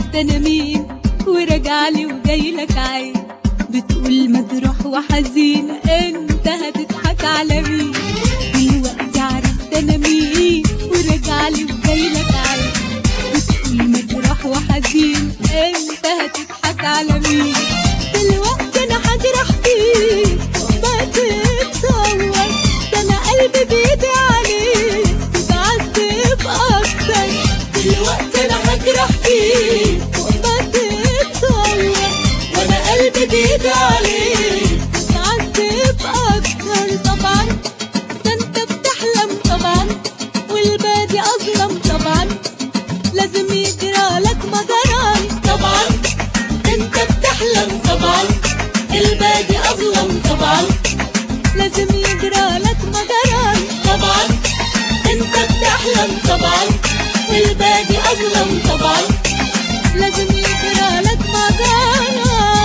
ده انا مين وراجعلي وجايلك عين بتقول مجروح وحزين انت هتضحك على مين دلوقتي عرفت انا مين وراجعلي وجايلك عين بتقول مجروح وحزين انت هتضحك على مين دلوقتي انا هجرح فيك ما تتصور ده انا قلبي بايدي عليك تتعذب اكتر دلوقتي انا هجرح فيك ما تتصور وانا قلبي بايدي عليك تتعذب اكتر طبعا ده انت بتحلم طبعا والبادي اظلم طبعا لازم يجرى لك مجران طبعا انت بتحلم طبعا البادي اظلم طبعا لازم يجرى لك مجران طبعا انت بتحلم طبعا البادي اظلم طبعا لازم يجرى لك مجران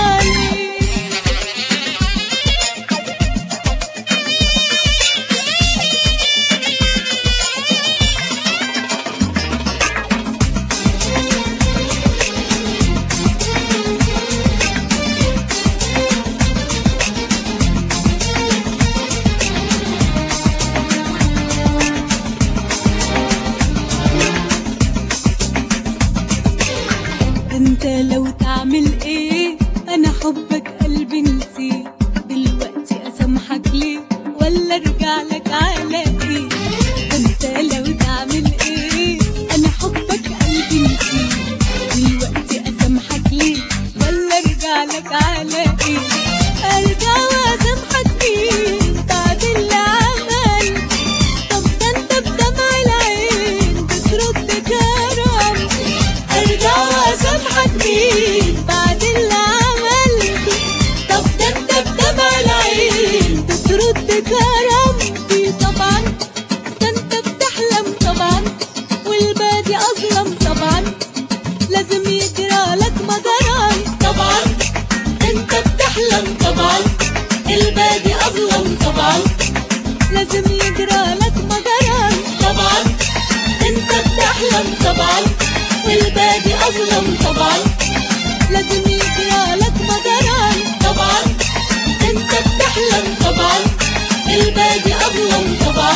انت لو تعمل ايه انا حبك قلبي نسيه دلوقتي اسامحك ليه ولا ارجع لك على ايه انت لو تعمل ايه انا حبك قلبي نسيه دلوقتي اسامحك ليه ولا ارجع لك على ايه ارجع واسامحك مين بعد اللي عمل طب ده انت بدمع العين بترد كرم ارجع واسامحك مين بعد اللي عملته طب ده انت بدمع العين بترد كرامتي طبعا ده انت بتحلم طبعا والبادي اظلم طبعا لازم يجرى لك مجران طبعا انت بتحلم طبعا البادي اظلم طبعا لازم يجرى لك مجران طبعا انت بتحلم طبعا والبادي اظلم طبعا لازم يجرى لك مجران طبعا انت بتحلم طبعا البادي اظلم طبعا